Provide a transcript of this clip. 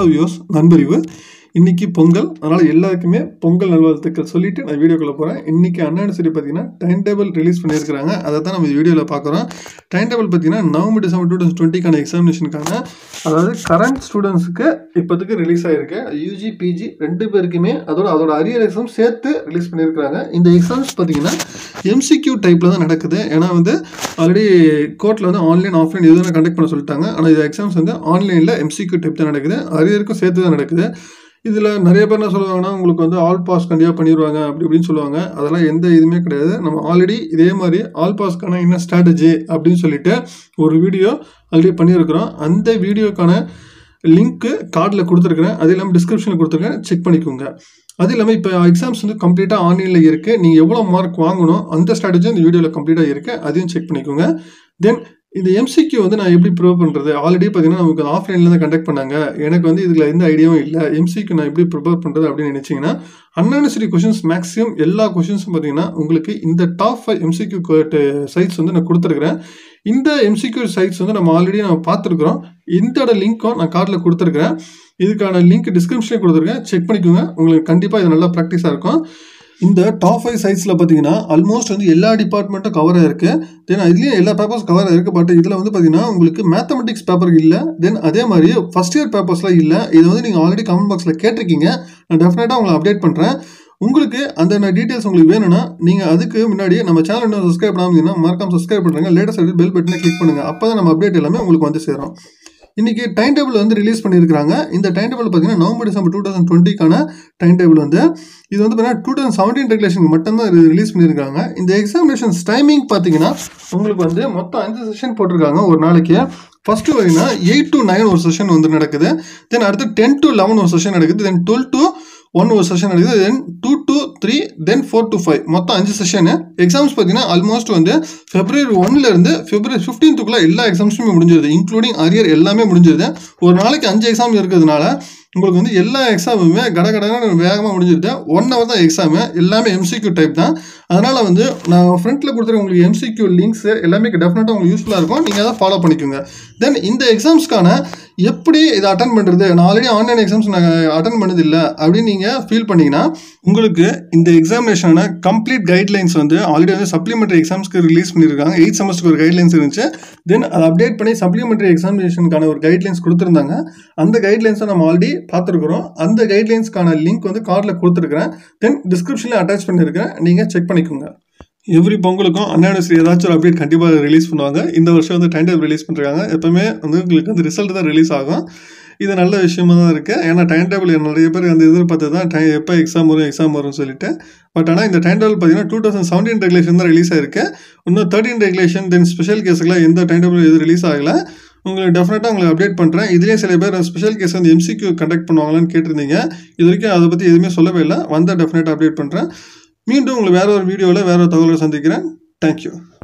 hello views நண்பறிவு இன்னைக்கு பொங்கல் அதனால் எல்லாருக்குமே பொங்கல் நல்வாழ்த்துக்கள் சொல்லிட்டு நான் வீடியோக்குள்ள போகிறேன் இன்னைக்கு அண்ணா யூனிவர்சிட்டி பார்த்தீங்கன்னா டைம் டேபிள் ரிலீஸ் பண்ணியிருக்காங்க அதை தான் நம்ம வீடியோவில் பார்க்குறோம் டைம் டேபிள் பார்த்தீங்கன்னா நவம்பர் டிசம்பர் டூ தௌசண்ட் டுவெண்ட்டிக்கான எக்ஸாமினேஷனுக்கான அதாவது கரண்ட் ஸ்டூடெண்ட்ஸுக்கு இப்போதைக்கு ரிலீஸ் ஆயிருக்கு யூஜி பிஜி ரெண்டு பேருக்குமே அதோட அதோட அரியர் எக்ஸாம் சேர்த்து ரிலீஸ் பண்ணியிருக்காங்க இந்த எக்ஸாம்ஸ் பார்த்தீங்கன்னா எம்சிக்யூ டைப்பில் தான் நடக்குது ஏன்னா வந்து ஆல்ரெடி கோர்ட்டில் வந்து ஆன்லைன் ஆஃப்லைன் எதுவும் கண்டக்ட் பண்ண சொல்லிட்டாங்க ஆனால் இது எக்ஸாம்ஸ் வந்து ஆன்லைனில் எம்சிக்யூ டைப் தான் நடக்குது அரியருக்கும் சேர்த்து தான் நடக்குது இதில் நிறைய பேர் என்ன சொல்லுவாங்கன்னா உங்களுக்கு வந்து ஆல் பாஸ் கண்டிப்பாக பண்ணிடுவாங்க அப்படி இப்படின்னு சொல்லுவாங்க அதெல்லாம் எந்த இதுவுமே கிடையாது நம்ம ஆல்ரெடி இதே மாதிரி ஆல் பாஸ்க்கான என்ன ஸ்ட்ராட்டஜி அப்படின்னு சொல்லிட்டு ஒரு வீடியோ ஆல்ரெடி பண்ணியிருக்கிறோம் அந்த வீடியோக்கான லிங்க்கு கார்டில் கொடுத்துருக்குறேன் அது இல்லாமல் டிஸ்கிரிப்ஷனில் கொடுத்துருக்கேன் செக் பண்ணிக்கோங்க அது இல்லாமல் இப்போ எக்ஸாம்ஸ் வந்து கம்ப்ளீட்டாக ஆன்லைனில் இருக்குது நீங்கள் எவ்வளோ மார்க் வாங்கணும் அந்த ஸ்ட்ராட்டஜி இந்த வீடியோவில் கம்ப்ளீட்டாக இருக்குது அதையும் செக் பண்ணிக்கோங்க தென் இந்த எம்சிக்யூ வந்து நான் எப்படி ப்ரிப்பேர் பண்ணுறது ஆல்ரெடி பார்த்தீங்கன்னா நமக்கு ஆஃப்லைனில் தான் கண்டக்ட் பண்ணாங்க எனக்கு வந்து இதில் எந்த ஐடியாவும் இல்லை எம்சிக்யூ நான் எப்படி ப்ரிப்பேர் பண்ணுறது அப்படின்னு நினச்சிங்கன்னா அன்ஆனிவர்சரி கொஷின்ஸ் மேக்ஸிமம் எல்லா கொஷின்ஸும் பார்த்தீங்கன்னா உங்களுக்கு இந்த டாப் ஃபைவ் எம்சிக்யூ சைட்ஸ் வந்து நான் கொடுத்துருக்குறேன் இந்த எம்சிக்யூ சைட்ஸ் வந்து நம்ம ஆல்ரெடி நம்ம பார்த்துருக்குறோம் இதோட லிங்க்கும் நான் கார்டில் கொடுத்துருக்குறேன் இதுக்கான லிங்க் டிஸ்கிரிப்ஷனில் கொடுத்துருக்கேன் செக் பண்ணிக்கோங்க உங்களுக்கு கண்டிப்பாக இது நல்லா ப்ராக்டிஸாக இருக்கும் இந்த டாப் ஃபைவ் சைட்ஸில் பார்த்தீங்கன்னா ஆல்மோஸ்ட் வந்து எல்லா டிபார்ட்மெண்ட்டும் கவர் ஆயிருக்கு தென் இதுலேயும் எல்லா பேப்பர்ஸ் கவர் ஆயிருக்கு பட் இதில் வந்து பார்த்தீங்கன்னா உங்களுக்கு மேத்தமெட்டிக்ஸ் பேப்பர் இல்லை தென் அதே மாதிரி ஃபஸ்ட் இயர் பேப்பர்ஸ்லாம் இல்லை இது வந்து நீங்கள் ஆல்ரெடி கமெண்ட் பாக்ஸில் கேட்டிருக்கீங்க நான் டெஃபினட்டாக உங்களை அப்டேட் பண்ணுறேன் உங்களுக்கு அந்த டீட்டெயில்ஸ் உங்களுக்கு வேணும்னா நீங்கள் அதுக்கு முன்னாடி நம்ம சேனல் இன்னும் சப்ஸ்கிரைப் பண்ணாமல் மறக்காம சப்ஸ்கிரைப் பண்ணுங்க லேட்டஸ்ட் பெல் பட்டனை கிளிக் பண்ணுங்கள் அப்போ தான் நம்ம அப்டேட் எல்லாமே உங்களுக்கு வந்து சேரும் இன்றைக்கி டைம் டேபிள் வந்து ரிலீஸ் பண்ணியிருக்காங்க இந்த டைம் டேபிள் பார்த்தீங்கன்னா நவம்பர் டிசம்பர் டூ தௌசண்ட் டுவெண்ட்டிக்கான டைம் டேபிள் வந்து இது வந்து பார்த்தீங்கன்னா டூ தௌசண்ட் செவன்டீன் ரெகுலேஷனுக்கு மட்டும்தான் இது ரிலீஸ் பண்ணியிருக்காங்க இந்த எக்ஸாமினேஷன்ஸ் டைமிங் பார்த்தீங்கன்னா உங்களுக்கு வந்து மொத்தம் அஞ்சு செஷன் போட்டிருக்காங்க ஒரு நாளைக்கு ஃபஸ்ட்டு பார்த்தீங்கன்னா எயிட் டு நைன் ஒரு செஷன் வந்து நடக்குது தென் அடுத்து டென் டு லெவன் ஒரு செஷன் நடக்குது தென் டுவெல் டு ஒன் ஒரு செஷன் நடக்குது then two to three then four to five மொத்தம் அஞ்சு செஷனு எக்ஸாம்ஸ் பார்த்தீங்கன்னா ஆல்மோஸ்ட் வந்து ஃபெப்ரவரி ஒன்லேருந்து ஃபெப்ரவரி ஃபிஃப்டீன்த்துக்குள்ளே எல்லா எக்ஸாம்ஸுமே முடிஞ்சிருது இன்க்ளூடிங் அரியர் எல்லாமே முடிஞ்சிருது ஒரு நாளைக்கு அஞ்சு எக்ஸாம் இருக்கிறதுனால உங்களுக்கு வந்து எல்லா எக்ஸாமுமே கட கடன்னு வேகமாக முடிஞ்சிருது ஒன் ஹவர் தான் எக்ஸாமு எல்லாமே எம்சிக்யூ டைப் தான் அதனால் வந்து நான் ஃப்ரண்ட்டில் கொடுத்துருக்க உங்களுக்கு எம்சிக்யூ லிங்க்ஸ் எல்லாமே டெஃபினட்டாக உங்களுக்கு யூஸ்ஃபுல்லாக இருக்கும் நீங்கள் அதை ஃபாலோ பண்ணிக்கோங்க தென் இந்த எக்ஸாம்ஸ்க்கான எப்படி இதை அட்டன் பண்ணுறது நான் ஆல்ரெடி ஆன்லைன் எக்ஸாம்ஸ் நான் அட்டன் பண்ணதில்லை அப்படின்னு நீங்கள் ஃபீல் பண்ணிங்கன்னா உங்களுக்கு இந்த எக்ஸாமினேஷனான கம்ப்ளீட் கைட்லைன்ஸ் வந்து ஆல்ரெடி வந்து சப்ளிமெண்ட்ரி எக்ஸாம்ஸ்க்கு ரிலீஸ் பண்ணியிருக்காங்க எயிட் செமஸ்டருக்கு ஒரு கைட்லைன்ஸ் இருந்துச்சு தென் அதை அப்டேட் பண்ணி சப்ளிமெண்ட்ரி எக்ஸாமினேஷனுக்கான ஒரு கைட்லைன்ஸ் கொடுத்துருந்தாங்க அந்த கைட்லைன்ஸை நம்ம ஆல்ரெடி பார்த்துருக்குறோம் அந்த கைட்லைன்ஸ்க்கான லிங்க் வந்து கார்டில் கொடுத்துருக்குறேன் தென் டிஸ்கிரிப்ஷனில் அட்டாச் பண்ணியிருக்கேன் நீங்கள் செக் பண்ணிக்கோங்க எவ்ரி பொங்கலுக்கும் அன்னிவர்சரி ஏதாச்சும் ஒரு அப்டேட் கண்டிப்பாக ரிலீஸ் பண்ணுவாங்க இந்த வருஷம் வந்து டைம் டேபிள் ரிலீஸ் பண்ணுறாங்க எப்பவுமே வந்து உங்களுக்கு வந்து ரிசல்ட் தான் ரிலீஸ் ஆகும் இது நல்ல விஷயமா தான் இருக்குது ஏன்னா டைம் டேபிள் நிறைய பேர் அந்த எதிர்பார்த்து தான் டை எப்போ எக்ஸாம் வரும் எக்ஸாம் வரும்னு சொல்லிட்டு பட் ஆனால் இந்த டைம் டேபிள் பார்த்தீங்கன்னா டூ தௌசண்ட் செவன்டீன் ரெகுலேஷன் தான் ரிலீஸ் ஆயிருக்கு இன்னும் தேர்ட்டின் ரெகுலேஷன் தென் ஸ்பெஷல் கேஸுக்குலாம் எந்த டைம் டேபிள் எது ரிலீஸ் ஆகலை உங்களுக்கு டெஃபினட்டாக உங்களுக்கு அப்டேட் பண்ணுறேன் இதுலேயே சில பேர் ஸ்பெஷல் கேஸ் வந்து எம்சிக்யூ கண்டக்ட் பண்ணுவாங்களான்னு கேட்டிருந்தீங்க இது வரைக்கும் அதை பற்றி எதுவுமே சொல்லவே இல்லை வந்தால் டெஃபினட்டாக அப்டேட் பண்ணுறேன் மீண்டும் உங்களை வேற ஒரு வீடியோவில் வேற ஒரு தகவலை சந்திக்கிறேன் தேங்க்யூ